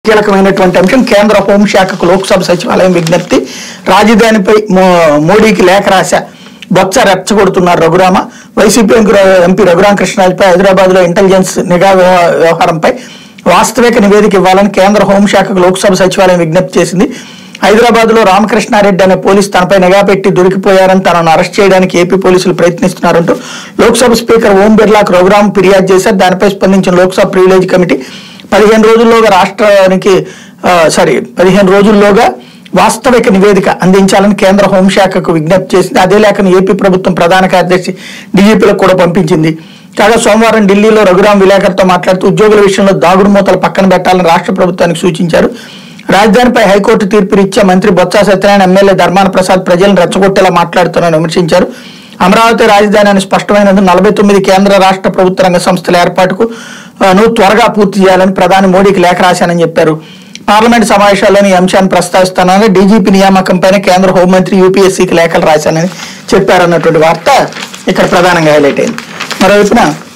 కీలకమైనటువంటి అంశం కేంద్ర హోంశాఖకు లోక్సభ సచివాలయం విజ్ఞప్తి రాజధానిపై మో- మోడీకి లేఖ రాశా బొత్స రెచ్చగొడుతున్నారు రఘురామ వైసీపీ ఎంపీ ర- ఎంపీ రఘురామ కృష్ణరాజుపై హైదరాబాద్ లో ఇంటెలిజెన్స్ నిఘా వ్యవ- వ్యవహారంపై వాస్తవిక నివేదిక ఇవ్వాలని కేంద్ర హోంశాఖకు లోక్సభ సచివాలయం విజ్ఞప్తి చేసింది హైదరాబాద్ లో రామకృష్ణారెడ్డి అనే పోలీసు తనపై నిఘా పెట్టి దొరికిపోయారని తనను అరెస్ట్ చేయడానికి ఏపీ పోలీసులు ప్రయత్నిస్తున్నారంటూ లోక్సభ స్పీకర్ ఓం బిర్లాకు రఘురామ్ ఫిర్యాదు చేశారు దానిపై స్పందించిన లోక్సభ ప్రివిలేజ్ కమిటీ పదిహేను రోజుల్లోగా రాష్ట్రానికి ఆ, సారీ పదిహేను రోజుల్లోగా వాస్తవిక నివేదిక అందించాలని కేంద్ర హోంశాఖకు విజ్ఞప్తి చేసింది అదే లేఖను ఏపీ ప్రభుత్వం ప్రధాన కార్యదర్శి డీజీపీలకు కూడా పంపించింది కాగా సోమవారం ఢిల్లీలో రఘురాం విలేకరుతో మాట్లాడుతూ ఉద్యోగుల విషయంలో దాగుడు మూతలు పక్కన పెట్టాలని రాష్ట్ర ప్రభుత్వానికి సూచించారు రాజధానిపై హైకోర్టు తీర్పునిచ్చే మంత్రి బొత్స సత్యనారాయణ ఎమ్మెల్యే ధర్మాన ప్రసాద్ ప్రజలను రెచ్చగొట్టేలా మాట్లాడుతున్నారని విమర్శించారు అమరావతి రాజధాని అని స్పష్టమైనందుకు నలభై తొమ్మిది కేంద్ర రాష్ట్ర ప్రభుత్వ రంగ సంస్థల ఏర్పాటుకు ఆ, ను త్వరగా పూర్తి చేయాలని ప్రధాని మోడీకి లేఖ రాశానని చెప్పారు పార్లమెంట్ సమావేశాల్లోని ఈ అంశాన్ని ప్రస్తావిస్తానని డీజీపీ నియామకంపైన కేంద్ర హోంమంత్రి యూపీఎస్సీకి లేఖలు రాశానని చెప్పారన్నటువంటి వార్త ఇక్కడ ప్రధానంగా హైలైట్ అయింది మరోవైపున